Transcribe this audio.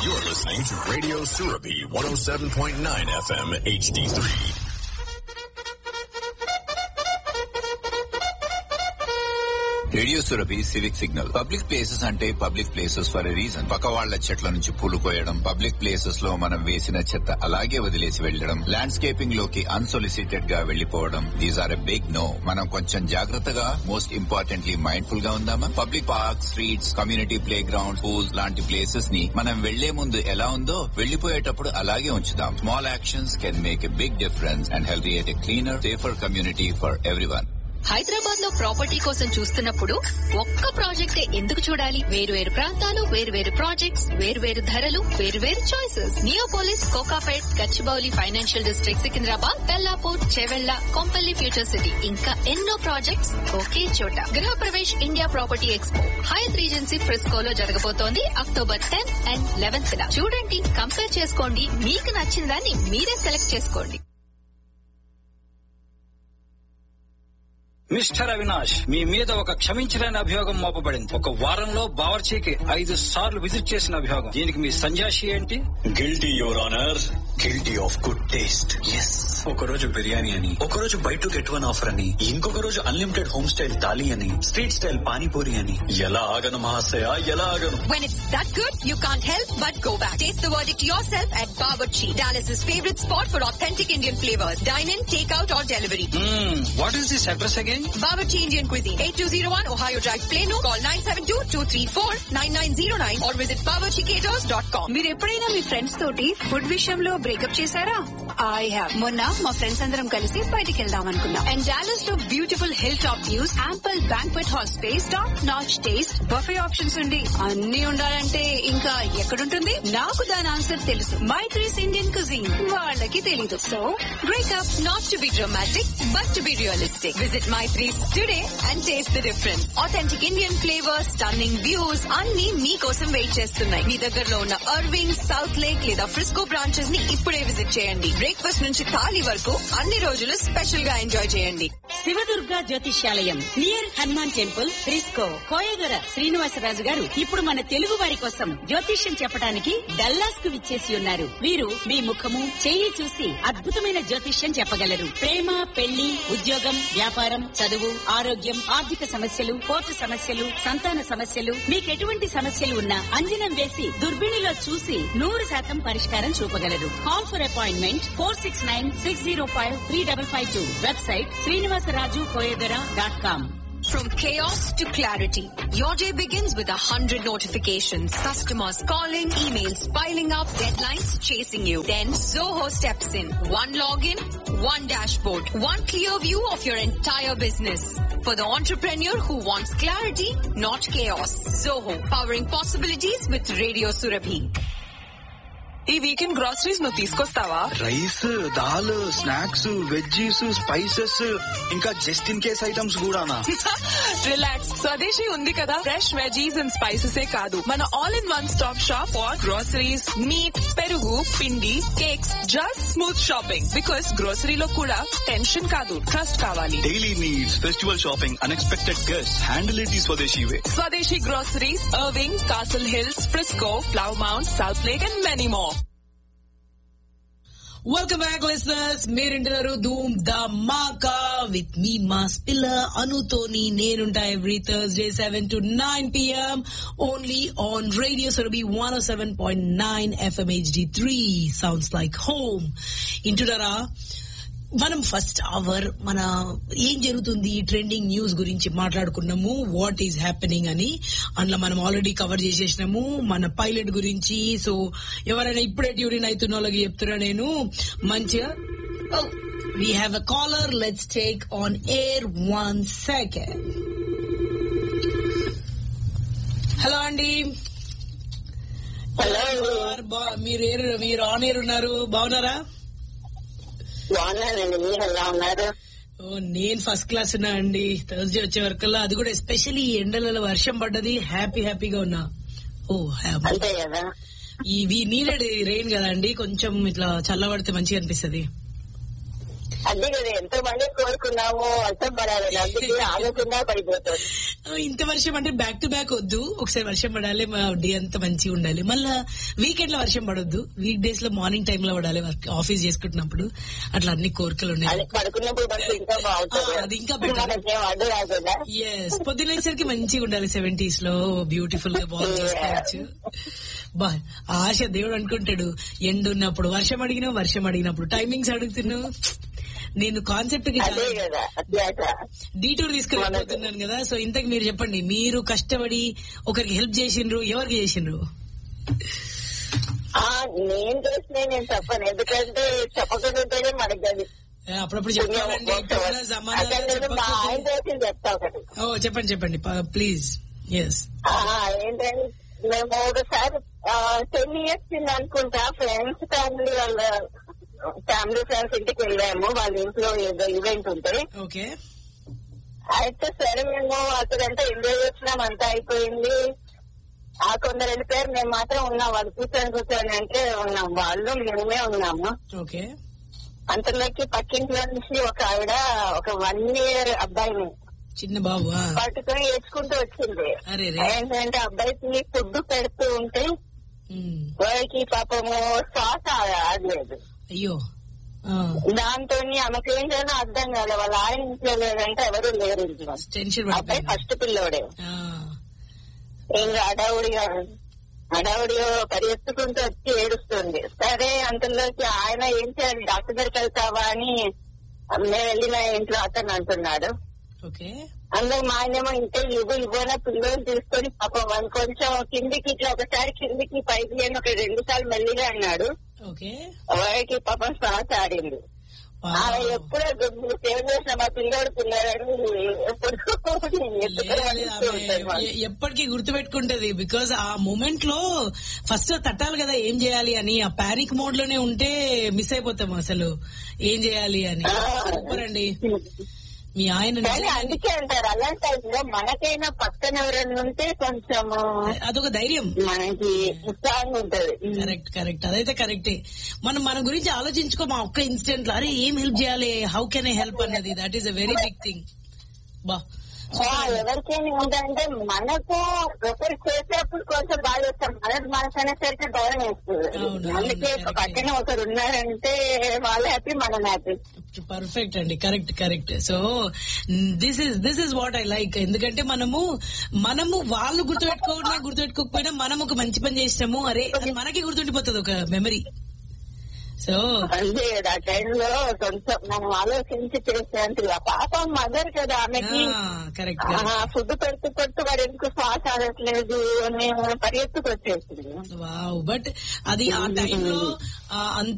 You're listening to Radio Surabi 107.9 FM HD3. Radio Surabhi civic signal public places అంటే public places for a reason పక్క వాళ్ల చెట్ల నుంచి పూలు కోయడం పబ్లిక్ ప్లేసెస్ లో మనం వేసిన చెత్త అలాగే వదిలేసి వెళ్లడం ల్యాండ్స్కేపింగ్ లోకి అన్సొలిసిటెడ్ గా వెళ్లిపోవడం these are a big no మనం కొంచెం జాగ్రత్తగా మోస్ట్ ఇంపార్టెంట్లీ మైండ్ఫుల్ గా ఉందామా public park streets community playground pools లాంటి ప్లేసెస్ ని మనం వెళ్లే ముందు ఎలా ఉందో వెళ్లిపోయేటప్పుడు అలాగే ఉంచుదాం small actions can make a big difference and health a cleaner safer community for everyone Hyderabad లో ప్రాపర్టీ కోసం చూస్తున్నప్పుడు ఒక్క ప్రాజెక్టే ఎందుకు చూడాలి వేరు వేరు ప్రాంతాలు వేరు వేరు ప్రాజెక్ట్స్ వేరు వేరు ధరలు వేరు వేరు choices Neopolis Kokapet Gachibowli financial district Secunderabad Bellapur Chevella Kompally future city ఇంకా ఎన్నో ప్రాజెక్ట్స్ ఒకే చోట Griha Pravesh India property expo Hyatt Regency ఫ్రిస్కోలో జరగబోతోంది అక్టోబర్ టెన్త్ అండ్ లెవెన్త్ చూడండి కంపేర్ చేసుకోండి మీకు నచ్చిన దాన్ని మీరే సెలెక్ట్ చేసుకోండి మిస్టర్ అవినాష్ మీ మీద ఒక క్షమించలేని అభియోగం మోపబడింది ఒక వారంలో బావర్చీకి ఐదు సార్లు విజిట్ చేసిన అభియోగం దీనికి మీ సంజాషి ఏంటి guilty your honour guilty of good taste yes ఒక రోజు బిర్యానీ అని ఒక రోజు buy two get one offer అని ఇంకొక రోజు అన్లిమిటెడ్ హోమ్ స్టైల్ థాలీ అని స్ట్రీట్ స్టైల్ పానీపూరి అని ఎలా ఆగను మహాశయ ఎలా ఆగను When it's that good, you can't help but go back. Taste the verdict yourself at Bawarchi, Dallas's favorite spot for authentic Indian flavors. Dine in, take out or delivery. What is this address again Bawarchi Indian Cuisine, 8201 Ohio Drive, Plano. Call 972-234-9909 or visit bawarchicaters.com. మీరు ఎప్పుడైనా మీ friends తోటి food విషయంలో breakup చేశారా I have మొన్న మా friends అందరం కలిసి బయటికి వెళ్దాం అనుకున్నాం అండ్ డాలస్ లో beautiful hill top views ample banquet hall space top notch taste buffet options ఉండి అన్ని ఉండాలంటే ఇంకా ఎక్కడుంటుంది నాకు దాని ఆన్సర్ తెలుసు మై ట్రీస్ ఇండియన్ కుజిన్ వాళ్ళకి తెలీదు so breakup Not to be dramatic, but to be realistic. Visit My Threes today and taste the difference. Authentic Indian flavors, stunning views, అన్ని మీకోసం వెయిట్ చేస్తున్నాయి మీ దగ్గరలో ఉన్న అర్వింగ్ సౌత్ లేక్ లేదా Frisco branches ని ఇప్పుడే విజిట్ చేయండి బ్రేక్ఫాస్ట్ నుంచి థాలీ వరకు అన్ని రోజులు స్పెషల్ గా ఎంజాయ్ చేయండి Shivadurga Jyothishyalayam near Hanuman temple Frisco Koyadara Srinivasaraju garu ఇప్పుడు మన తెలుగు వారి కోసం జ్యోతిష్యం చెప్పడానికి డల్లాస్ కు విచ్చేసి ఉన్నారు వీరు మీ ముఖము చెయ్యి చూసి అద్భుతమైన జ్యోతిష్యం చెప్పగలరు ప్రేమ పెళ్లి ఉద్యోగం వ్యాపారం చదువు ఆరోగ్యం ఆర్థిక సమస్యలు కోర్టు సమస్యలు సంతాన సమస్యలు మీకు ఎటువంటి సమస్యలు ఉన్నా అంజనం వేసి దుర్బిణిలో చూసి నూరు శాతం పరిష్కారం చూపగలరు call for appointment four six nine six zero five three double five two website Srinivasaraju Koyadara dot com From chaos to clarity, your day begins with a hundred notifications. Customers calling, emails piling up, deadlines chasing you. Then Zoho steps in. One login, one dashboard, one clear view of your entire business. For the entrepreneur who wants clarity, not chaos. Zoho, powering possibilities with Radio Surabhi. ఈ weekend groceries నువ్వు తీసుకొస్తావా rice dal snacks veggies spices ఇంకా just in case items కూడానా relax Swadeshi ఉంది కదా fresh veggies and spices కాదు మన all in one stop shop for groceries meat పెరుగు పిండి cakes just smooth shopping because గ్రోసరీలో కూడా టెన్షన్ కాదు ట్రస్ట్ కావాలి daily needs festival shopping unexpected guest handle it ఈ Swadeshi way Swadeshi groceries Irving Castle Hills Frisco Flower Mound south lake and many more welcome back listeners మీరింటున్నారు Dhoom Dhamaka with మీ mass పిల్ల అనుతోని నేనుంటా every Thursday seven to nine PM only on radio Surabhi one seven point nine FM HD three sounds like home ఇంటున్నారా మనం first hour మన ఏం జరుగుతుంది ట్రెండింగ్ న్యూస్ గురించి మాట్లాడుకున్నాము వాట్ ఈస్ హ్యాపెనింగ్ అని అందులో మనం ఆల్రెడీ కవర్ చేసేసినాము మన పైలట్ గురించి సో ఎవరైనా ఇప్పుడే ట్యూరిన్ అవుతున్న వాళ్ళకి చెప్తున్నా నేను మంచిగా we have a caller let's take on air one second hello అండి మీరు ఏరు- మీరు ఆన్ ఎయిర్ ఉన్నారు బాగున్నారా బాగున్నానండి మీరు ఎలా ఉన్నారు ఓ, నేను ఫస్ట్ క్లాస్ ఉన్నా అండి థర్స్డే వచ్చే వరకల్లా అది కూడా ఎస్పెషల్లీ ఎండలలో వర్షం పడ్డది హ్యాపీ హ్యాపీగా ఉన్నా ఓ హ్యాపీ అంతే కదా ఈ నీడెడ్ రెయిన్ కదా అండి కొంచెం ఇట్లా చల్లబడితే మంచిగా అనిపిస్తది అదే కదా ఎంతో మంది కోరుకున్నాము వర్షం పడాలని అందుకే ఆగకుండా పడిపోతుంది ఇంత వర్షం అంటే బ్యాక్ టు బ్యాక్ వద్దు ఒకసారి వర్షం పడాలి మా డే అంతా మంచిగా ఉండాలి మళ్ళా వీకెండ్ లో వర్షం పడొద్దు వీక్ డేస్ లో మార్నింగ్ టైమ్ లో పడాలి వర్క్ ఆఫీస్ చేసుకుంటున్నప్పుడు అట్లా అన్ని కోరికలు అది ఉన్నాయి పడుకున్నప్పుడు మనకు ఇంకా బాగుంటుంది ఆ, అది ఇంకా better. మనకేం అడ్డు రాకుండా ఎస్ పొద్దునేసరికి మంచిగా ఉండాలి సెవెంటీస్ లో బ్యూటిఫుల్ గా బాల్ చేసుకోవచ్చు బా ఆశ దేవుడు అనుకుంటాడు ఎండ ఉన్నప్పుడు వర్షం అడిగినావు వర్షం అడిగినప్పుడు టైమింగ్స్ అడుగుతున్నావు నేను కాన్సెప్ట్ కి అదే కదా అత్యాశ డీటూర్ తీసుకెళ్ళిపోతున్నాను కదా సో ఇంతకు మీరు చెప్పండి మీరు కష్టపడి ఒకరికి హెల్ప్ చేసిండ్రు ఎవరికి చేసిండ్రు ఆ, నేను చేసిన నేను చెప్పను ఎందుకంటే చెప్పకుండా ఉంటేనే మనకి అది ఏ, అప్పుడప్పుడు చెప్పాలండి ఇప్పుడున్న జమానాలో అసలు నేను మా ఆయన చెప్పకపోతే- చేసింది చెప్తా ఒకటి ఓ చెప్పండి చెప్పండి ప్లీజ్ ఎస్ ఆ, ఏంటంటే మేము ఒకసారి టెన్ ఇయర్స్ కింద అనుకుంటా ఫ్రెండ్స్ ఫ్యామిలీ వాళ్ళ ఫ్యామిలీ ఫ్రెండ్స్ ఇంటికి వెళ్ళాము వాళ్ళ ఇంట్లో ఏదో ఈవెంట్ ఉంటే ఓకే అయితే సరే మేము అక్కడంతా ఎంజాయ్ చేసినాం అంతా అయిపోయింది ఆ కొందరు వెళ్ళిపోయారు మేము మాత్రం ఉన్నాం వాళ్ళు కూర్చొని కూర్చొని అంటే ఉన్నాం వాళ్ళు మేమే ఉన్నాము ఓకే అంతలోకి పక్కింట్లో నుంచి ఒక ఆవిడ ఒక వన్ ఇయర్ అబ్బాయిని చిన్న బాబు ఆ. పట్టుకొని ఏడ్చుకుంటూ వచ్చింది అరే రే. ఏంటంటే అబ్బాయికి ఫుడ్ పెడుతూ ఉంటే ఉమ్, వాడికి పాపము శ్వాస ఆడలేదు అయ్యో ఆ, దాంతో ఆమెకు ఏం చేయాలో అర్థం కాలే వాళ్ళ ఆయన ఇంట్లో లేదంటే ఎవరు లేరు ఇంట్లో టెన్షన్ అబ్బాయి పడిపోయింది ఫస్ట్ పిల్లోడే ఆ, ఇంకా అడావుడిగా అడావుడిగా పరిగెత్తుకుంటూ వచ్చి ఏడుస్తుంది సరే అంతలోకి ఆయన ఏం చేయాలి డాక్టర్ దగ్గరికి వెళ్తావా అని మేము వెళ్ళిన ఇంట్లో అతను అంటున్నాడు ఓకే అందరు మా ఆయనేమో ఇంటే ఇవ్వు ఇవ్వన పిల్లలు తీసుకొని పాపం వాళ్ళు కొంచెం కిందికి ఇట్లా ఒకసారి కిందికి పైకి అని ఒక రెండు సార్లు మెల్లిగా అన్నాడు ఓకే వాడికి పాపం శ్వాస ఆడింది ఆమె ఎప్పుడో సేవ చేసిన మా పిల్లోడు పిల్లాడు ఎప్పుడు ఎత్తుకొని వస్తూ ఉంటాడు మాకు. ఎ- ఎప్పటికీ గుర్తుపెట్టుకుంటది బికాజ్ ఆ మూమెంట్ లో ఫస్ట్ తట్టాలి కదా ఏం చేయాలి అని ఆ పానిక్ మోడ్ లోనే ఉంటే మిస్ అయిపోతాం అసలు ఏం చేయాలి అని సూపర్ అండి మీ ఆయన కానీ నిజంగా- అందుకే అంటారు అలాంటి టైంలో మనకైనా పక్కన ఎవరైనా ఉంటే కొంచెం అదొక ధైర్యం మనకి ఉత్సాహంగా ఉంటది కరెక్ట్ కరెక్ట్ అదైతే కరెక్టే మనం మన గురించి ఆలోచించుకో మా ఒక్క ఇన్సిడెంట్ లో అరే ఏం హెల్ప్ చేయాలి హౌ కెన్ ఐ హెల్ప్ అన్నది that is a very big thing బా ఆ, ఎవరికైనా ఏంటంటే మనకు ఒకరు చేసేప్పుడు కొంచెం బాగా చేస్తాం మనది మనసు అనేసరికి భయం వేస్తుంది అవును, అందుకే అవును, పక్కన ఒకరు ఉన్నారంటే వాళ్ళు హ్యాపీ మనం హ్యాపీ పర్ఫెక్ట్ అండి correct correct so this is this is what I like ఎందుకంటే మనము మనము వాళ్ళు గుర్తుపెట్టుకోకుండా గుర్తుపెట్టుకోకపోయినా మనం ఒక మంచి పని చేసినాము అరే అది మనకి గుర్తుండిపోతుంది ఒక మెమరీ సో అంతే కదా ఆ టైంలో కొంచెం మనం ఆలోచించి చేసేంత ఆ పాప మదర్ కదా ఆమెకి కరెక్ట్ ఫుడ్ పెడుతూ పెడుతూ వాడు ఎందుకు శ్వాస ఆడట్లేదు అని పరిగెత్తుకు వచ్చేసింది వావ్ బట్ అది ఆ టైంలో అంత